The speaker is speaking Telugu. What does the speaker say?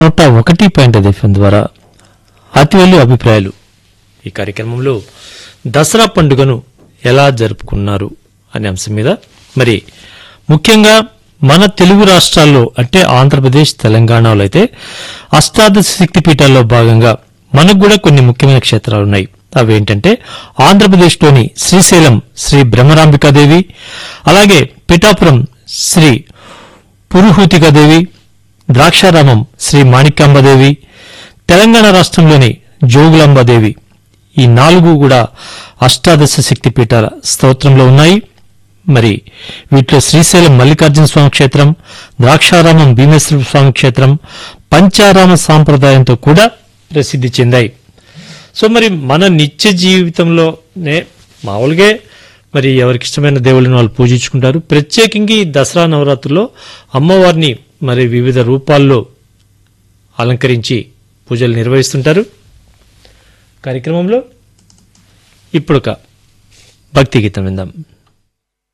నూట ఒకటి పాయింట్ ఐదు ఎఫ్ఎం ద్వారా అతివెల్లు అభిప్రాయాలు ఈ కార్యక్రమంలో దసరా పండుగను ఎలా జరుపుకున్నారు అనే అంశం మీద మరి ముఖ్యంగా మన తెలుగు రాష్ట్రాల్లో అంటే ఆంధ్రప్రదేశ్ తెలంగాణలో అయితే అష్టాదశ శక్తి పీఠాల్లో భాగంగా మనకు కూడా కొన్ని ముఖ్యమైన క్షేత్రాలు ఉన్నాయి అవి ఏంటంటే ఆంధ్రప్రదేశ్లోని శ్రీశైలం శ్రీ బ్రహ్మరాంబికాదేవి అలాగే పిఠాపురం శ్రీ పురుహూతికాదేవి ద్రాక్షారామం శ్రీ మాణిక్యాంబదేవి తెలంగాణ రాష్ట్రంలోని జోగులాంబదేవి ఈ నాలుగు కూడా అష్టాదశ శక్తి పీఠాల స్తోత్రంలో ఉన్నాయి మరి వీటిలో శ్రీశైలం మల్లికార్జున స్వామి క్షేత్రం ద్రాక్షారామం భీమేశ్వర స్వామి క్షేత్రం పంచారామ సాంప్రదాయంతో కూడా ప్రసిద్ధి చెందాయి సో మరి మన నిత్య జీవితంలోనే మామూలుగా మరి ఎవరికి ఇష్టమైన దేవుళ్ళని వాళ్ళు పూజించుకుంటారు ప్రత్యేకంగా ఈ దసరా నవరాత్రుల్లో అమ్మవారిని మరి వివిధ రూపాల్లో అలంకరించి పూజలు నిర్వహిస్తుంటారు కార్యక్రమంలో ఇప్పుడు ఒక భక్తి గీతం విందాం